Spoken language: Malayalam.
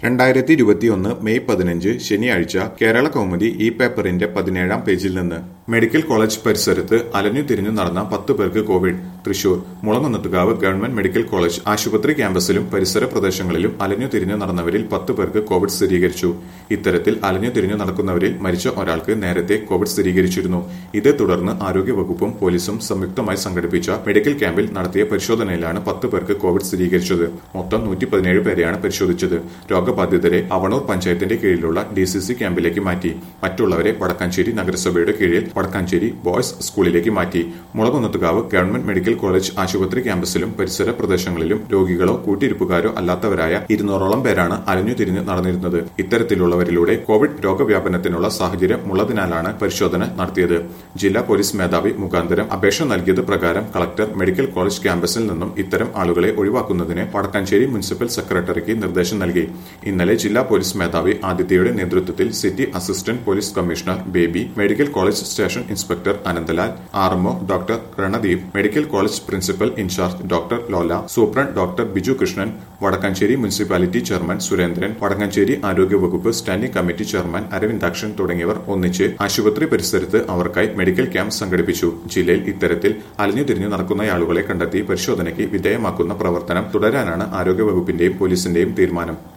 രണ്ടായിരത്തി ഇരുപത്തിയൊന്ന് മെയ് പതിനഞ്ച് ശനിയാഴ്ച കേരള കൗമുദി ഈ പേപ്പറിന്റെ പതിനേഴാം പേജിൽ നിന്ന് മെഡിക്കൽ കോളേജ് പരിസരത്ത് അലഞ്ഞു തിരിഞ്ഞു നടന്ന പത്ത് പേർക്ക് Covid Thrissur Mulankunnathukavu government medical college ആശുപത്രി ക്യാമ്പസിലും പരിസര പ്രദേശങ്ങളിലും അലഞ്ഞു തിരിഞ്ഞു നടന്നവരിൽ പത്ത് പേർക്ക് കോവിഡ് സ്ഥിരീകരിച്ചു ഇത്തരത്തിൽ അലഞ്ഞു തിരിഞ്ഞു നടക്കുന്നവരിൽ മരിച്ച ഒരാൾക്ക് നേരത്തെ കോവിഡ് സ്ഥിരീകരിച്ചിരുന്നു ഇതേ തുടർന്ന് ആരോഗ്യവകുപ്പും പോലീസും സംയുക്തമായി സംഘടിപ്പിച്ച മെഡിക്കൽ ക്യാമ്പിൽ നടത്തിയ പരിശോധനയിലാണ് പത്ത് പേർക്ക് കോവിഡ് സ്ഥിരീകരിച്ചത് മൊത്തം നൂറ്റി പതിനേഴ് പേരെയാണ് പരിശോധിച്ചത് രോഗബാധിതരെ അവണൂർ പഞ്ചായത്തിന്റെ കീഴിലുള്ള ഡി സി സി ക്യാമ്പിലേക്ക് മാറ്റി മറ്റുള്ളവരെ വടക്കാഞ്ചേരി നഗരസഭയുടെ കീഴിൽ വടക്കാഞ്ചേരി ബോയ്സ് സ്കൂളിലേക്ക് മാറ്റി മുളകുന്നത്തുകാവ് ഗവൺമെന്റ് മെഡിക്കൽ കോളേജ് ആശുപത്രി ക്യാമ്പസിലും പരിസര പ്രദേശങ്ങളിലും രോഗികളോ കൂട്ടിരിപ്പുകാരോ അല്ലാത്തവരായ ഇരുന്നൂറോളം പേരാണ് അലഞ്ഞു തിരിഞ്ഞ് നടന്നിരുന്നത് ഇത്തരത്തിലുള്ളവരിലൂടെ കോവിഡ് രോഗവ്യാപനത്തിനുള്ള സാഹചര്യം ഉള്ളതിനാലാണ് പരിശോധന നടത്തിയത് ജില്ലാ പോലീസ് മേധാവി മുഖാന്തരം അപേക്ഷ നൽകിയത് പ്രകാരം കളക്ടർ മെഡിക്കൽ കോളേജ് ക്യാമ്പസിൽ നിന്നും ഇത്തരം ആളുകളെ ഒഴിവാക്കുന്നതിന് വടക്കാഞ്ചേരി മുനിസിപ്പൽ സെക്രട്ടറിക്ക് നിർദ്ദേശം നൽകി ഇന്നലെ ജില്ലാ പോലീസ് മേധാവി ആദിത്യയുടെ നേതൃത്വത്തിൽ city assistant police commissioner Baby medical college station inspector Ananthalal RMO doctor Randeep medical college principal in charge doctor Lola superintendent doctor Biju Krishnan Vadakkanchery municipality chairman Surendran Vadakkanchery ആരോഗ്യവകുപ്പ് സ്റ്റാൻഡിംഗ് കമ്മിറ്റി ചെയർമാൻ അരവിന്ദാക്ഷൻ തുടങ്ങിയവർ ഒന്നിച്ച് ആശുപത്രി പരിസരത്ത് അവർക്കായി മെഡിക്കൽ ക്യാമ്പ് സംഘടിപ്പിച്ചു ജില്ലയിൽ ഇത്തരത്തിൽ അലഞ്ഞു തിരിഞ്ഞു നടക്കുന്നയാളുകളെ കണ്ടെത്തി പരിശോധനയ്ക്ക് വിധേയമാക്കുന്ന പ്രവർത്തനം തുടരാനാണ് ആരോഗ്യവകുപ്പിന്റെയും പോലീസിന്റെയും തീരുമാനം